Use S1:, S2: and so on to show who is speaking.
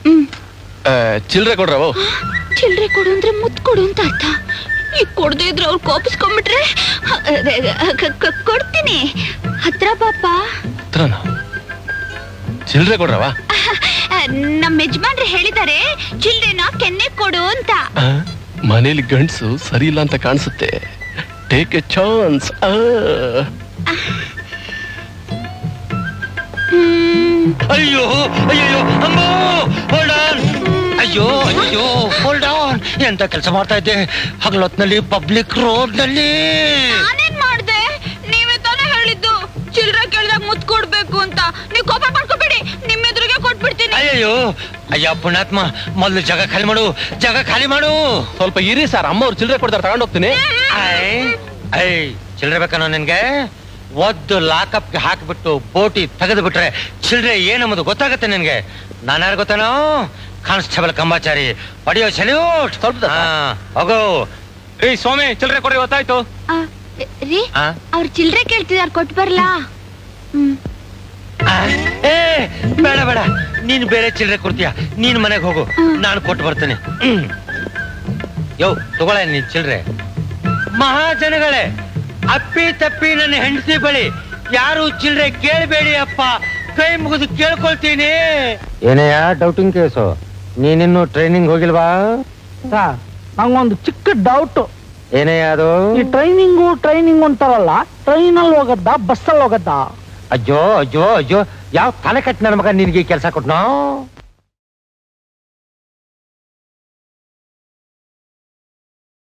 S1: ಹ್ಮ್
S2: ಚಿಲ್ರೆ ಕೊಡ್ರವು
S1: ಚಿಲ್ರೆ ಕೊಡು ಅಂದ್ರೆ ಮುತ್ ಕೊಡು ಅಂತ ಅರ್ಥ ಈಗ ಕೊಡದೇ ಇದ್ರೆ ಅವ್ರು ಕೋಪಿಸ್ಕೊಂಡ್ಬಿಟ್ರೆ ಕ- ಕ- ಕೊಡ್ತೀನಿ ಹತ್ರ ಪಾಪ
S2: ಹತ್ರನ ಚಿಲ್ರೆ ಕೊಡ್ರವ
S1: ನಮ್ಮ ಯಜಮಾನ್ರು ಹೇಳಿದ್ದಾರೆ ಚಿಲ್ರೆನ ಕೆನ್ನೆ ಕೊಡು ಅಂತ
S2: ಮನೇಲಿ ಗಂಡ್ಸು ಸರಿ ಇಲ್ಲ ಅಂತ ಕಾಣಿಸುತ್ತೆ ಟೇಕ್ ಎ ಚಾನ್ಸ್
S1: ಹ್ಮ್
S3: ಅಯ್ಯೋ ಅಯ್ಯೋ ಅಮ್ಮೋ ಹೋಲ್ಡ್ ಆನ್ ಅಯ್ಯೋ ಅಯ್ಯೋ ಹೋಲ್ಡ್ ಆನ್ ಎಂತ ಕೆಲಸ ಮಾಡ್ತಾ ಇದ್ದೆ ಹಗಲೊತ್ನಲ್ಲಿ ಪಬ್ಲಿಕ್ ರೋಡ್ ನಲ್ಲಿ
S1: ನಾನೇನ್ ಮಾಡ್ದೆ ನೀವೇ ತಾನೇ ಹೇಳಿದ್ದು ಚಿಲ್ರೆ ಕೇಳಿದಾಗ ಮುತ್ ಕೊಡ್ಬೇಕು ಅಂತ ನೀವು ಕೋಪ ಮಾಡ್ಕೋಬೇಡಿ ನಿಮ್ಮ ಎದುರಿಗೆ ಕೊಟ್ಬಿಡ್ತೀನಿ
S3: ಅಯ್ಯಯ್ಯೋ ಅಯ್ಯ ಪುಣ್ಯಾತ್ಮ ಮೊದಲು ಜಾಗ ಖಾಲಿ ಮಾಡು ಜಾಗ ಖಾಲಿ ಮಾಡು
S2: ಸ್ವಲ್ಪ ಇರಿ ಸರ್ ಅಮ್ಮ ಅವ್ರು ಚಿಲ್ರೆ ಕೊಡ್ತಾರೆ ತಗೊಂಡ್ ಹೋಗ್ತೀನಿ
S3: ಐ ಐ ಚಿಲ್ಡ್ರೆ ಬೇಕನೋ ನಿನ್ಗೆ ಒದ್ದು ಲಾಕಪ್ಗೆ ಹಾಕ್ಬಿಟ್ಟು ಬೋಟಿ ತೆಗೆದು ಬಿಟ್ರೆ ಚಿಲ್ಡ್ರೆ ಏನಮ್ಮದು ಗೊತ್ತಾಗತ್ತೆ ನಿನ್ಗೆ ನಾನು ಯಾರು ಗೊತ್ತೇನೋ ಕಾನ್ಸ್ಟೇಬಲ್ ಕಂಬಾಚಾರಿ ಪಡೆಯೋ ಸಲ್ಯೂಟ್
S2: ಸ್ವಲ್ಪ
S3: ಹೋಗೋ
S2: ಏಯ್ ಸ್ವಾಮಿ ಚಿಲ್ರೆ ಕೊಡ್ರಿ ಗೊತ್ತಾಯ್ತು
S1: ಆ, ರೀ
S3: ಆ?
S1: ಅವ್ರು ಚಿಲ್ರೆ ಕೇಳ್ತಿದಾರ ಕೊಟ್ ಬರ್ಲಾ ಹ್ಮ್
S3: ಆ, ಏ ಬೇಡ ಬೇಡ ನೀನ್ ಬೇರೆ ಚಿಲ್ಲರೆ ಕೊಡ್ತೀಯ ನೀನ್ ಮನೆಗೆ ಹೋಗು ನಾನು ಕೊಟ್ಟು ಬರ್ತೇನೆ ಹ್ಮ್. ಯೋ ತಗೊಳ ನೀನ್ ಚಿಲ್ರೆ ಮಹಾಜನಗಳೇ ಅಪ್ಪಿ ತಪ್ಪಿ ನನ್ನ ಹೆಂಡತಿ ಬಳಿ ಯಾರು ಚಿಲ್ರೆ ಕೇಳಬೇಡಿ ಅಪ್ಪ ಕೈ ಮುಗಿದು ಕೇಳ್ಕೊಳ್ತೀನಿ ಏನಯ್ಯ ಡೌಟಿಂಗ್ ಕೇಸು ನೀನಿನ್ನು ಟ್ರೈನಿಂಗ್ ಹೋಗಿಲ್ವಾ
S4: ಸರ್ ನಂಗೊಂದು ಚಿಕ್ಕ ಡೌಟ್
S3: ಏನಯ್ಯ ಅದು
S4: ಈ ಟ್ರೈನಿಂಗು ಟ್ರೈನಿಂಗ್ ಅಂತಾರಲ್ಲ ಟ್ರೈನಲ್ಲಿ ಹೋಗದ್ದ ಬಸ್ಸಲ್ಲಿ ಹೋಗದ್ದ
S3: ಅಜ್ಜೋ ಅಜ್ಜೋ ಅಜ್ಜೋ ಯಾವ ತಲೆ ಕಟ್ಟಿ ನನ್ನ ಮಗ ನಿನ್ಗೆ ಕೆಲಸ ಕೊಟ್ನೋ